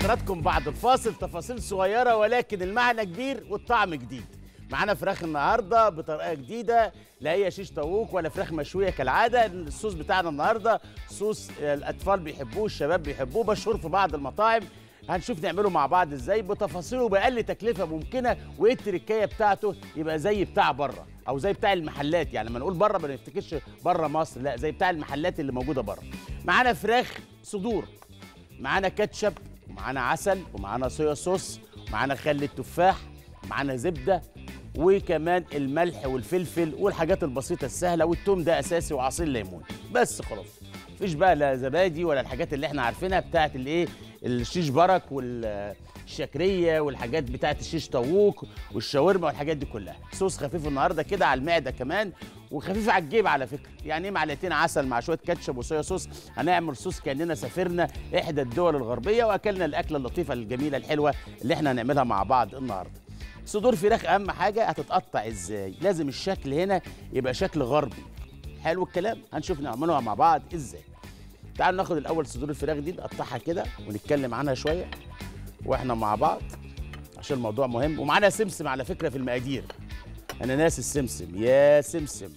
حضراتكم بعد الفاصل تفاصيل صغيرة ولكن المعنى كبير والطعم جديد معانا فراخ النهارده بطريقه جديده لا هي شيش طاووق ولا فراخ مشويه كالعاده الصوص بتاعنا النهارده صوص الاطفال بيحبوه الشباب بيحبوه مشهور في بعض المطاعم هنشوف نعمله مع بعض ازاي بتفاصيله باقل تكلفه ممكنه وايه التركايه بتاعته يبقى زي بتاع بره او زي بتاع المحلات يعني لما نقول بره ما نفتكرش بره مصر لا زي بتاع المحلات اللي موجوده بره معانا فراخ صدور معانا كاتشب ومعانا عسل ومعانا صويا صوص ومعانا خل التفاح ومعانا زبده وكمان الملح والفلفل والحاجات البسيطه السهله والتوم ده اساسي وعصير ليمون بس خلاص مفيش بقى لا زبادي ولا الحاجات اللي احنا عارفينها بتاعت الايه الشيش برك والشكريه والحاجات بتاعت الشيش طاووق والشاورما والحاجات دي كلها صوص خفيف النهارده كده على المعده كمان وخفيف على الجيب على فكره يعني ايه معلقتين عسل مع شويه كاتشب وصويا صوص هنعمل صوص كاننا سافرنا احدى الدول الغربيه واكلنا الاكله اللطيفه الجميله الحلوه اللي احنا هنعملها مع بعض النهارده صدور فراخ اهم حاجه هتتقطع ازاي لازم الشكل هنا يبقى شكل غربي حلو الكلام هنشوف نعملها مع بعض ازاي تعالوا ناخد الاول صدور الفراخ دي نقطعها كده ونتكلم عنها شويه واحنا مع بعض عشان الموضوع مهم ومعانا سمسم على فكره في المقادير انا ناس السمسم يا سمسم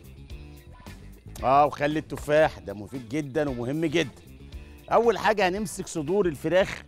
اه وخلي التفاح ده مفيد جدا ومهم جدا اول حاجه هنمسك صدور الفراخ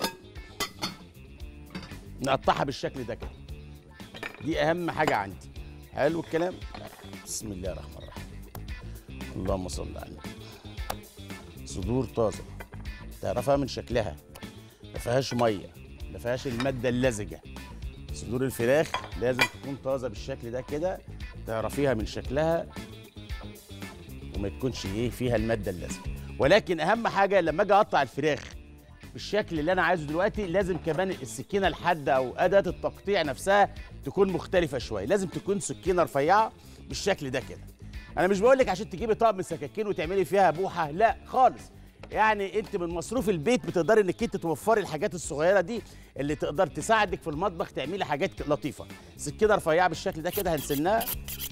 نقطعها بالشكل ده كده دي اهم حاجه عندي حلو الكلام بسم الله الرحمن الرحيم اللهم صل على النبي صدور طازه تعرفها من شكلها ما فيهاش ميه ما فيهاش الماده اللزجه صدور الفراخ لازم تكون طازه بالشكل ده كده تعرفيها من شكلها وما تكونش ايه فيها الماده اللزجه ولكن اهم حاجه لما اجي اقطع الفراخ بالشكل اللي انا عايزه دلوقتي لازم كمان السكينه الحاده او اداه التقطيع نفسها تكون مختلفه شويه لازم تكون سكينه رفيعه بالشكل ده كده انا مش بقول لك عشان تجيبي طقم سكاكين وتعملي فيها بوحه لا خالص يعني انت من مصروف البيت بتقدري انك انت توفري الحاجات الصغيره دي اللي تقدر تساعدك في المطبخ تعملي حاجات لطيفه سكينه رفيعه بالشكل ده كده هنسنها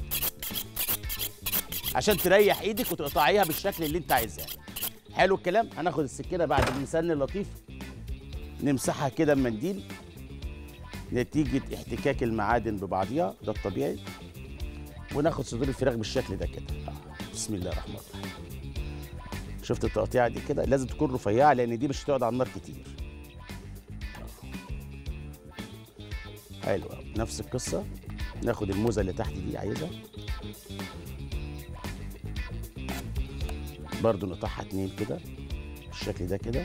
عشان تريح ايدك وتقطعيها بالشكل اللي انت عايزاه حلو الكلام هناخد السكينه بعد المسن اللطيف نمسحها كده بمنديل نتيجه احتكاك المعادن ببعضيها ده الطبيعي وناخد صدور الفراخ بالشكل ده كده آه. بسم الله الرحمن الرحيم شفت التقطيعه دي كده لازم تكون رفيعه لان دي مش هتقعد على النار كتير آه. حلو قوي نفس القصه ناخد الموزه اللي تحت دي عايزها برضو نقطعها اتنين كده بالشكل ده كده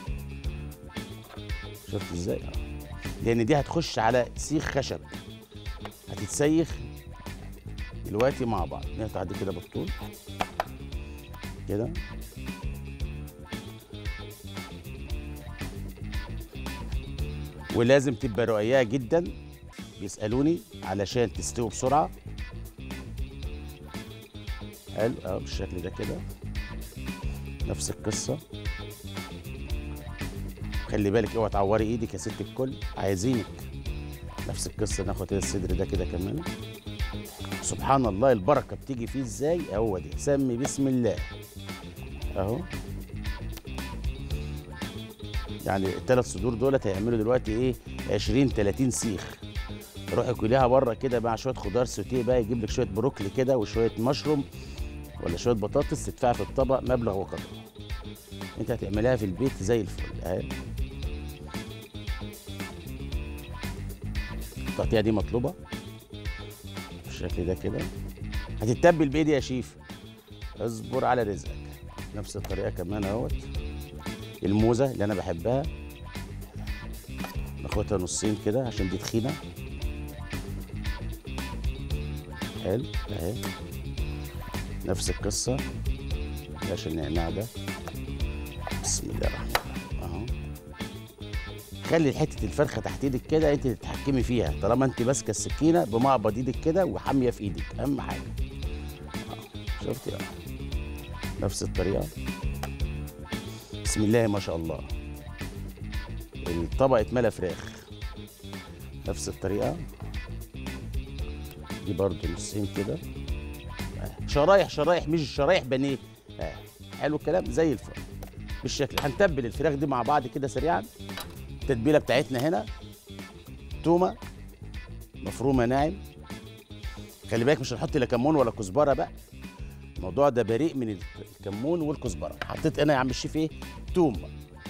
شفت ازاي اه لان دي هتخش على سيخ خشب هتتسيخ دلوقتي مع بعض نقطع دي كده بالطول كده ولازم تبقى رقيقه جدا بيسالوني علشان تستوي بسرعه حلو اه بالشكل ده كده نفس القصه خلي بالك اوعى تعوري ايدك يا ست الكل عايزينك نفس القصه ناخد كده الصدر ده كده كمان سبحان الله البركه بتيجي فيه ازاي هو دي سمي بسم الله اهو يعني الثلاث صدور دولت هيعملوا دلوقتي ايه 20 30 سيخ روحي كليها بره كده مع شويه خضار سوتيه بقى يجيب لك شويه بروكلي كده وشويه مشروم ولا شويه بطاطس تدفعها في الطبق مبلغ وقدره انت هتعملها في البيت زي الفل اهي التقطيعه دي مطلوبه بالشكل ده كده هتتبل بايدي يا شيف اصبر على رزقك نفس الطريقه كمان اهوت الموزه اللي انا بحبها ناخدها نصين كده عشان دي تخينه حلو اهي نفس القصه بلاش النعناع ده بسم الله الرحمن الرحيم اهو خلي حته الفرخه تحت ايدك كده انت تتحكمي فيها طالما انت ماسكه السكينه بمقبض ايدك كده وحاميه في ايدك اهم حاجه اه شفتي اه نفس الطريقه بسم الله ما شاء الله الطبق اتملى فراخ نفس الطريقه دي برضو نصين كده آه. شرايح شرايح مش شرايح بانيه آه. حلو الكلام زي الفل بالشكل هنتبل الفراخ دي مع بعض كده سريعا التتبيله بتاعتنا هنا تومه مفرومه ناعم خلي بالك مش هنحط لا كمون ولا كزبره بقى الموضوع ده بريء من الكمون والكزبره حطيت انا يا عم الشيف ايه توم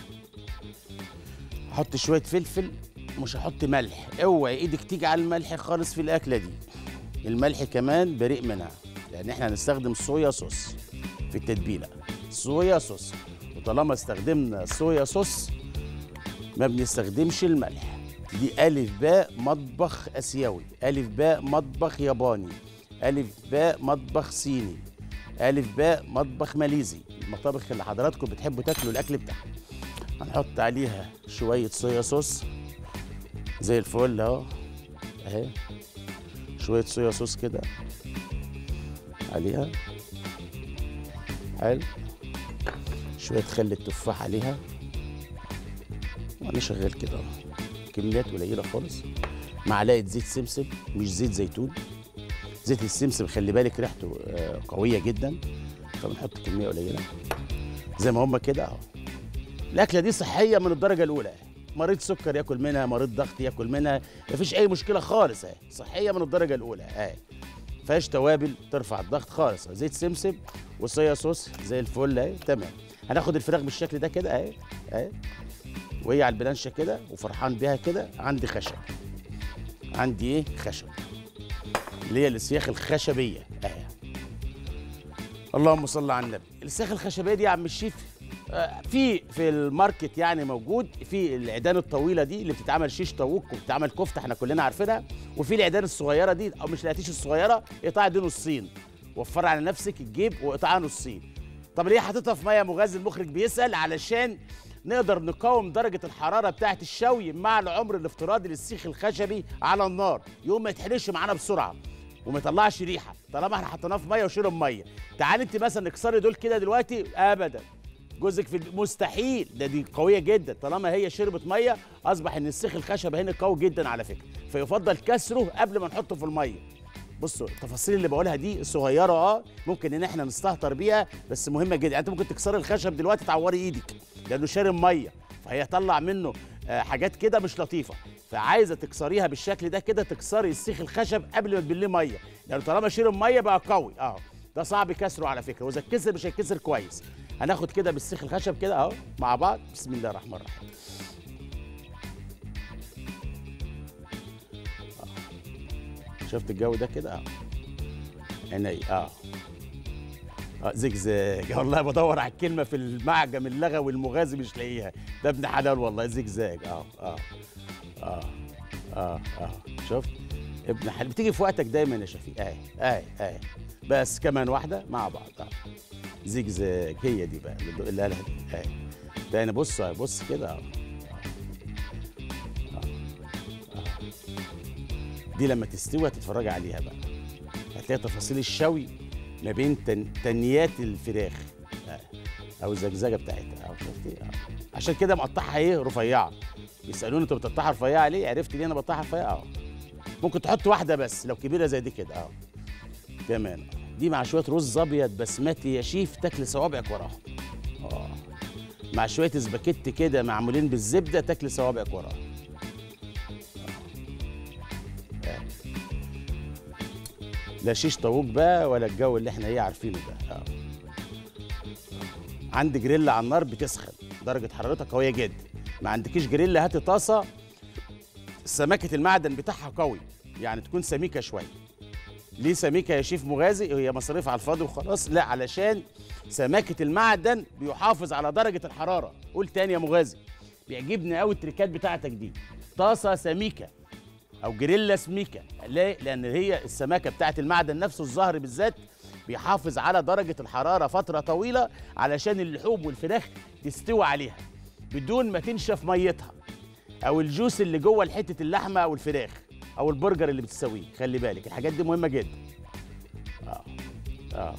احط شويه فلفل مش هحط ملح اوعي ايدك تيجي على الملح خالص في الاكله دي الملح كمان بريء منها لان احنا هنستخدم صويا صوص في التتبيله صويا صوص وطالما استخدمنا صويا صوص ما بنستخدمش الملح دي ألف باء مطبخ آسيوي ألف باء مطبخ ياباني ألف باء مطبخ صيني ألف باء مطبخ ماليزي المطابخ اللي حضراتكم بتحبوا تاكلوا الأكل بتاعها هنحط عليها شوية صويا صوص زي الفل اهو اهي شوية صويا صوص كده عليها حلو شوية خل التفاح عليها وانا شغال كده اهو كميات قليلة خالص معلقة زيت سمسم مش زيت زيتون زيت السمسم خلي بالك ريحته آه، قوية جدا فبنحط كمية قليلة زي ما هما كده اهو الأكلة دي صحية من الدرجة الأولى مريض سكر ياكل منها مريض ضغط ياكل منها مفيش أي مشكلة خالص اهي صحية من الدرجة الأولى اهي فيهاش توابل ترفع الضغط خالص زيت سمسم وصويا صوص زي الفل اهي تمام هناخد الفراخ بالشكل ده كده اهي اهي وهي على البلانشه كده وفرحان بيها كده عندي خشب عندي ايه خشب اللي هي السياخ الخشبيه اهي اللهم صل على النبي السياخ الخشبيه دي يا عم الشيف آه، في في الماركت يعني موجود في العيدان الطويله دي اللي بتتعمل شيش طاووق وبتتعمل كفته احنا كلنا عارفينها وفي العيدان الصغيره دي او مش لقيتيش الصغيره اقطعي دي نصين وفري على نفسك الجيب واقطعها نصين طب ليه حاططها في ميه مغازي المخرج بيسال علشان نقدر نقاوم درجه الحراره بتاعه الشوي مع العمر الافتراضي للسيخ الخشبي على النار يقوم ما يتحرقش معانا بسرعه وما يطلعش ريحه طالما احنا حطيناه في ميه وشرب ميه تعالي انت مثلا اكسري دول كده دلوقتي ابدا جوزك في مستحيل ده دي قويه جدا طالما هي شربت ميه اصبح ان السيخ الخشب هنا قوي جدا على فكره فيفضل كسره قبل ما نحطه في الميه بصوا التفاصيل اللي بقولها دي صغيره اه ممكن ان احنا نستهتر بيها بس مهمه جدا يعني انت ممكن تكسري الخشب دلوقتي تعوري ايدك لانه شارب ميه فهيطلع منه آه، حاجات كده مش لطيفه فعايزه تكسريها بالشكل ده كده تكسري السيخ الخشب قبل ما تبليه ميه لانه طالما شرب ميه بقى قوي اه ده صعب كسره على فكره واذا اتكسر مش هيتكسر كويس هناخد كده بالسيخ الخشب كده اهو مع بعض بسم الله الرحمن الرحيم آه. شفت الجو ده كده اه عيني اه اه زجزاج والله بدور على الكلمه في المعجم اللغوي المغازي مش لاقيها ده ابن حلال والله زجزاج اه اه اه اه اه شفت ابن حلال بتيجي في وقتك دايما يا شفيق اهي اهي اهي بس كمان واحده مع بعض اه زجزاج هي دي بقى اللي اللي قالها دي اهي تاني بص بص كده اه آه. آه. دي لما تستوي هتتفرجي عليها بقى هتلاقي تفاصيل الشوي ما بين تن... تنيات الفراخ آه. او الزجزجه بتاعتها او شفتي آه. عشان كده مقطعها ايه رفيعه يسالوني انت بتقطعها رفيعه ليه عرفت ليه انا بقطعها رفيعه اه ممكن تحط واحده بس لو كبيره زي دي كده اه كمان دي مع شويه رز ابيض بسمتي يا شيف تاكل صوابعك وراهم اه مع شويه سباكيتي كده معمولين بالزبده تاكل صوابعك وراهم لا شيش طاووق بقى ولا الجو اللي احنا ايه عارفينه ده اه عندي جريل على النار بتسخن درجه حرارتها قويه جدا ما عندكيش جريل هاتي طاسه سمكه المعدن بتاعها قوي يعني تكون سميكه شويه ليه سميكه يا شيف مغازي هي مصاريف على الفاضي وخلاص لا علشان سماكه المعدن بيحافظ على درجه الحراره قول تاني يا مغازي بيعجبني قوي التريكات بتاعتك دي طاسه سميكه او جريلا سميكه ليه لان هي السماكه بتاعت المعدن نفسه الظهر بالذات بيحافظ على درجه الحراره فتره طويله علشان اللحوم والفراخ تستوي عليها بدون ما تنشف ميتها او الجوس اللي جوه حته اللحمه او الفراخ او البرجر اللي بتسويه خلي بالك الحاجات دي مهمه جدا اه اه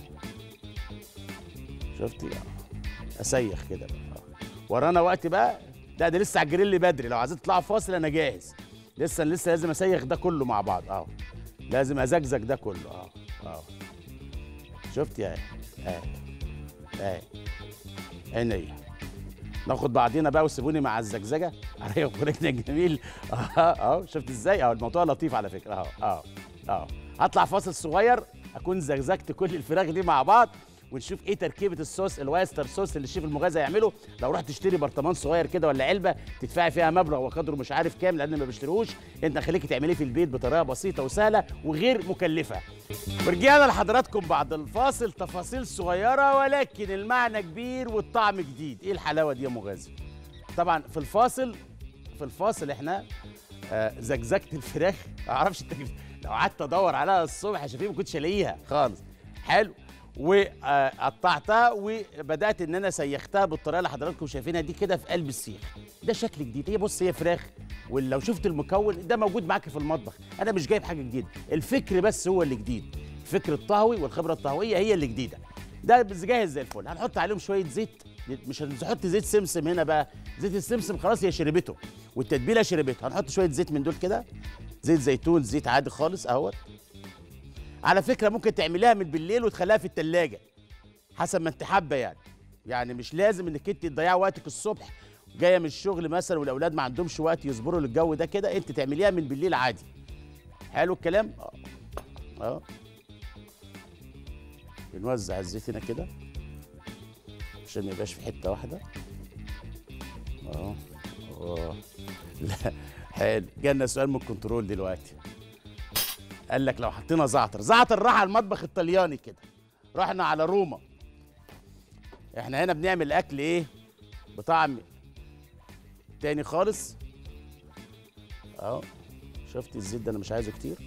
شفتي اه اسيخ كده بقى آه. ورانا وقت بقى لا ده لسه على الجريل بدري لو عايزين تطلعوا فاصل انا جاهز لسه لسه لازم اسيخ ده كله مع بعض اه لازم ازجزج ده كله اه اه شفت يا ايه اه اه عينيا ناخد بعضينا بقى وسيبوني مع الزجزجه عليا فريقنا الجميل اه اه شفت ازاي اه الموضوع لطيف على فكره اه اه اه هطلع فاصل صغير اكون زجزجت كل الفراخ دي مع بعض ونشوف ايه تركيبه الصوص الوايستر صوص اللي الشيف المغازي هيعمله لو رحت تشتري برطمان صغير كده ولا علبه تدفعي فيها مبلغ وقدره مش عارف كام لان ما بيشتروش انت خليكي تعمليه في البيت بطريقه بسيطه وسهله وغير مكلفه ورجعنا لحضراتكم بعد الفاصل تفاصيل صغيره ولكن المعنى كبير والطعم جديد ايه الحلاوه دي يا مغازي طبعا في الفاصل في الفاصل احنا آه زجزجت الفراخ ما اعرفش انت لو قعدت ادور عليها الصبح يا شفيق ما كنتش الاقيها خالص حلو وقطعتها وبدات ان انا سيختها بالطريقه اللي حضراتكم شايفينها دي كده في قلب السيخ ده شكل جديد هي بص هي فراخ ولو شفت المكون ده موجود معاك في المطبخ انا مش جايب حاجه جديده الفكر بس هو اللي جديد الفكر الطهوي والخبره الطهويه هي اللي جديده ده جاهز زي الفل هنحط عليهم شويه زيت مش هنحط زيت سمسم هنا بقى زيت السمسم خلاص هي شربته والتتبيله شربته هنحط شويه زيت من دول كده زيت زيتون زيت عادي خالص اهوت على فكره ممكن تعمليها من بالليل وتخليها في التلاجة حسب ما انت حابه يعني يعني مش لازم انك انت تضيعي وقتك الصبح جايه من الشغل مثلا والاولاد ما عندهمش وقت يصبروا للجو ده كده انت تعمليها من بالليل عادي حلو الكلام اه اه بنوزع الزيت هنا كده عشان ما يبقاش في حته واحده اه اه لا حلو جالنا سؤال من الكنترول دلوقتي قال لك لو حطينا زعتر زعتر راح على المطبخ الطلياني كده رحنا على روما احنا هنا بنعمل اكل ايه بطعم تاني خالص اهو شفت الزيت ده انا مش عايزه كتير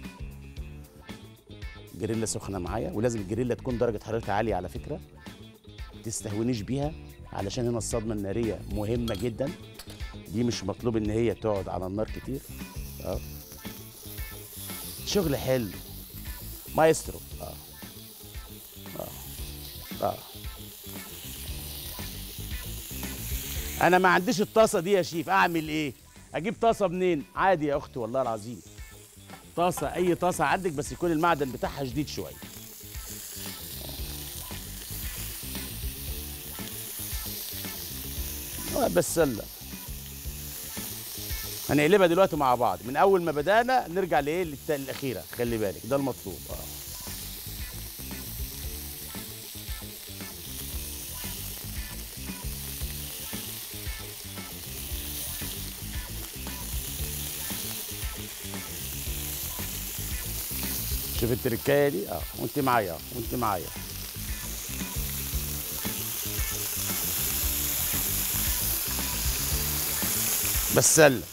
جريلا سخنه معايا ولازم الجريلا تكون درجه حرارتها عاليه على فكره تستهونيش بيها علشان هنا الصدمه الناريه مهمه جدا دي مش مطلوب ان هي تقعد على النار كتير اه شغل حلو مايسترو اه اه اه انا ما عنديش الطاسه دي يا شيف اعمل ايه اجيب طاسه منين عادي يا اختي والله العظيم طاسه اي طاسه عندك بس يكون المعدن بتاعها شديد شويه آه بس سله هنقلبها دلوقتي مع بعض من اول ما بدانا نرجع لايه للت- الاخيره خلي بالك ده المطلوب اه شوف التركايه دي اه وانت معايا اه وانت معايا بس سله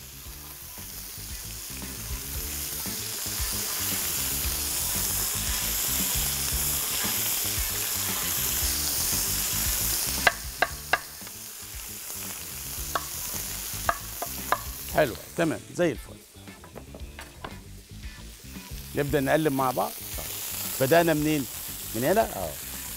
حلو تمام زي الفل نبدا نقلب مع بعض آه. بدانا منين من هنا اه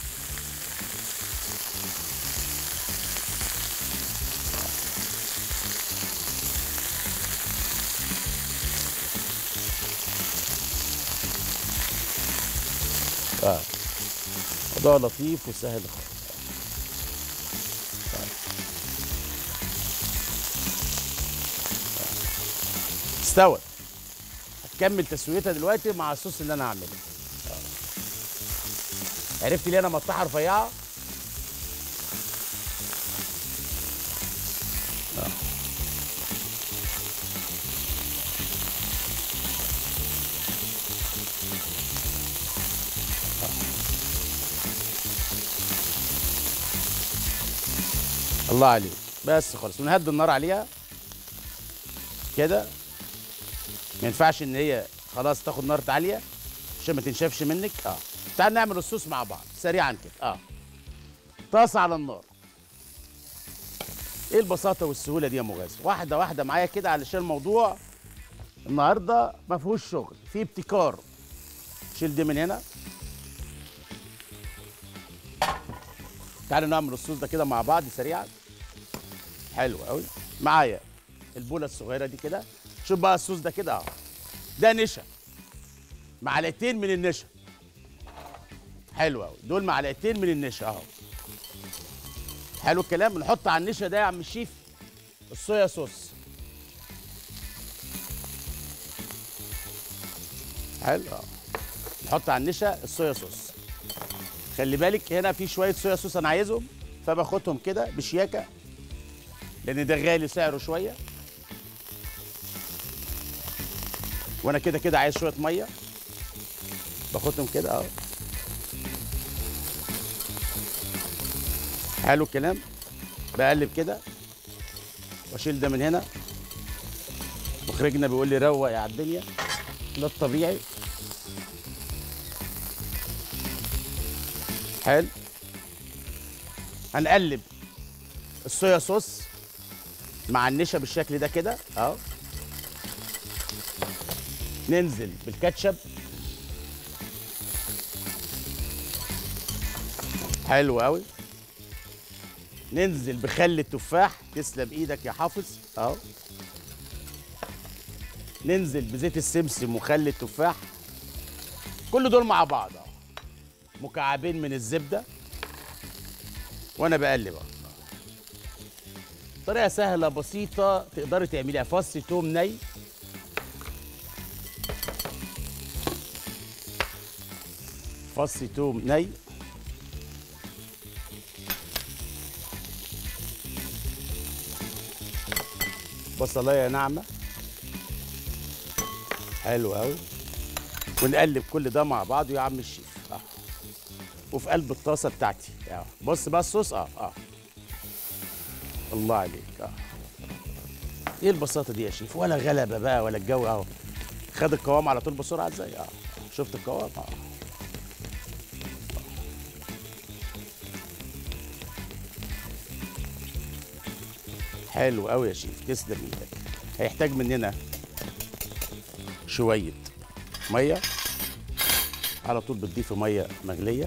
اه موضوع لطيف وسهل خالص استوت هتكمل تسويتها دلوقتي مع الصوص اللي انا هعمله آه. عرفت ليه انا مقطعها رفيعه آه. آه. الله عليك بس خلاص ونهدي النار عليها كده ما ينفعش ان هي خلاص تاخد نار عاليه عشان ما تنشفش منك اه تعال نعمل الصوص مع بعض سريعا كده اه طاسه على النار ايه البساطه والسهوله دي يا مغازي واحده واحده معايا كده علشان الموضوع النهارده ما فيهوش شغل في ابتكار شيل دي من هنا تعالوا نعمل الصوص ده كده مع بعض سريعا حلو قوي معايا البوله الصغيره دي كده شوف بقى الصوص ده كده اهو ده نشا معلقتين من النشا حلو قوي دول معلقتين من النشا اهو حلو الكلام نحط على النشا ده يا عم الشيف الصويا صوص حلو اه نحط على النشا الصويا صوص خلي بالك هنا في شويه صويا صوص انا عايزهم فباخدهم كده بشياكه لان ده غالي سعره شويه وانا كده كده عايز شويه ميه باخدهم كده اه حلو الكلام بقلب كده واشيل ده من هنا مخرجنا بيقول لي روق يا الدنيا ده الطبيعي حلو هنقلب الصويا صوص مع النشا بالشكل ده كده اهو ننزل بالكاتشب حلو قوي ننزل بخل التفاح تسلم ايدك يا حافظ اهو ننزل بزيت السمسم وخل التفاح كل دول مع بعض اهو مكعبين من الزبده وانا بقلب اهو طريقه سهله بسيطه تقدري تعمليها فص توم ني فص توم ني بصلايه ناعمه حلو قوي ونقلب كل ده مع بعضه يا عم الشيف اه وفي قلب الطاسه بتاعتي اه بص بقى الصوص اه اه الله عليك اه ايه البساطه دي يا شيف ولا غلبه بقى ولا الجو اهو خد القوام على طول بسرعه ازاي اه شفت القوام اه حلو قوي يا شيف تسلم ايدك هيحتاج مننا شويه ميه على طول بتضيفي ميه مغليه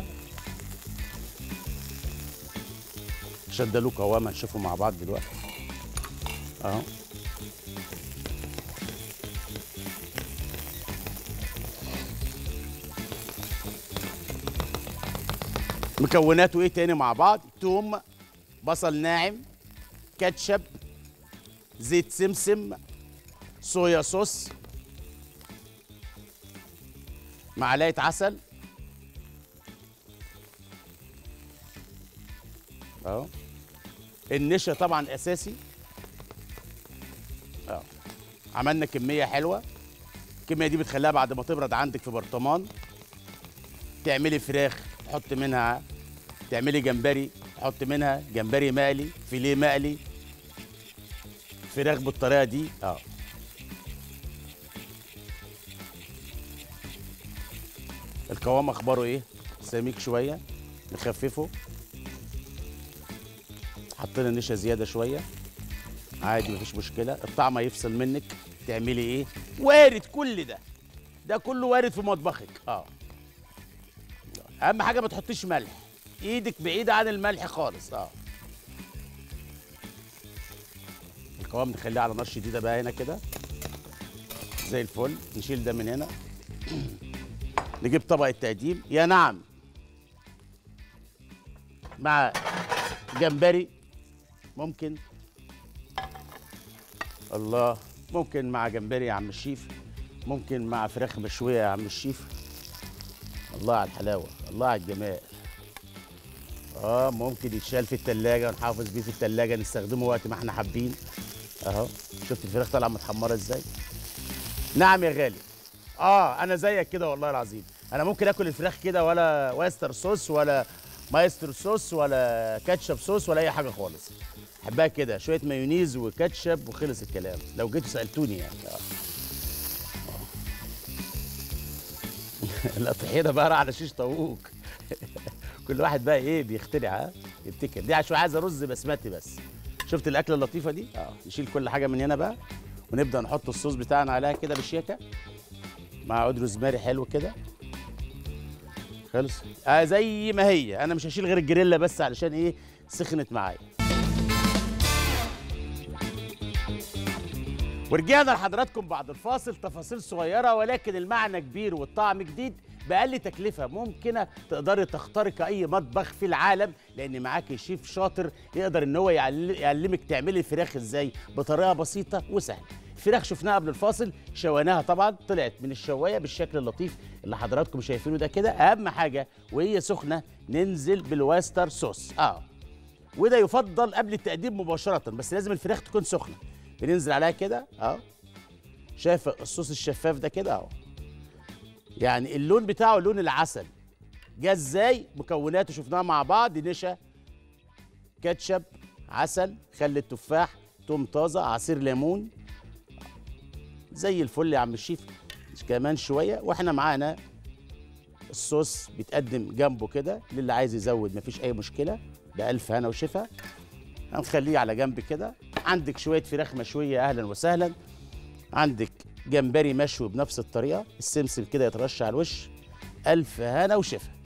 عشان ده له قوام هنشوفه مع بعض دلوقتي اهو مكوناته ايه تاني مع بعض توم بصل ناعم كاتشب زيت سمسم صويا صوص معلقه عسل اهو النشا طبعا اساسي اه عملنا كميه حلوه الكميه دي بتخليها بعد ما تبرد عندك في برطمان تعملي فراخ تحط منها تعملي جمبري تحط منها جمبري مقلي فيليه مقلي فراخ بالطريقه دي اه القوام اخباره ايه سميك شويه نخففه حطينا نشا زياده شويه عادي مفيش مشكله الطعم هيفصل منك تعملي ايه وارد كل ده ده كله وارد في مطبخك اه اهم حاجه ما تحطيش ملح ايدك بعيده عن الملح خالص اه القوام نخليه على نار شديده بقى هنا كده زي الفل نشيل ده من هنا نجيب طبق التقديم يا نعم مع جمبري ممكن الله ممكن مع جمبري يا عم الشيف ممكن مع فراخ مشويه يا عم الشيف الله على الحلاوه الله على الجمال اه ممكن يتشال في التلاجة ونحافظ بيه في التلاجة نستخدمه وقت ما احنا حابين اهو شفت الفراخ طالعه متحمره ازاي نعم يا غالي اه انا زيك كده والله العظيم انا ممكن اكل الفراخ كده ولا واستر صوص ولا مايستر صوص ولا كاتشب صوص ولا اي حاجه خالص احبها كده شويه مايونيز وكاتشب وخلص الكلام لو جيتوا سالتوني يعني آه. لا طحينه بقى على شيش طاووق كل واحد بقى ايه بيخترع ها يبتكر دي عشان عايز رز بسمتي بس شفت الاكله اللطيفه دي اه نشيل كل حاجه من هنا بقى ونبدا نحط الصوص بتاعنا عليها كده بالشيكه مع عود روزماري حلو كده خلص آه زي ما هي انا مش هشيل غير الجريلا بس علشان ايه سخنت معايا ورجعنا لحضراتكم بعد الفاصل تفاصيل صغيره ولكن المعنى كبير والطعم جديد باقل تكلفه ممكنه تقدري تخترقي اي مطبخ في العالم لان معاكي شيف شاطر يقدر ان هو يعل- يعلمك تعملي الفراخ ازاي بطريقه بسيطه وسهله الفراخ شفناها قبل الفاصل شويناها طبعا طلعت من الشوايه بالشكل اللطيف اللي حضراتكم شايفينه ده كده اهم حاجه وهي سخنه ننزل بالواستر صوص اه وده يفضل قبل التقديم مباشره بس لازم الفراخ تكون سخنه بننزل عليها كده اه شايف الصوص الشفاف ده كده اهو يعني اللون بتاعه لون العسل جه ازاي مكوناته شفناها مع بعض نشا كاتشب عسل خل التفاح توم طازه عصير ليمون زي الفل يا عم الشيف كمان شويه واحنا معانا الصوص بيتقدم جنبه كده للي عايز يزود مفيش اي مشكله بألف هنا وشفا هنخليه على جنب كده عندك شويه فراخ مشويه اهلا وسهلا عندك جمبري مشوي بنفس الطريقه السمسم كده يترش على الوش الف هنا وشفا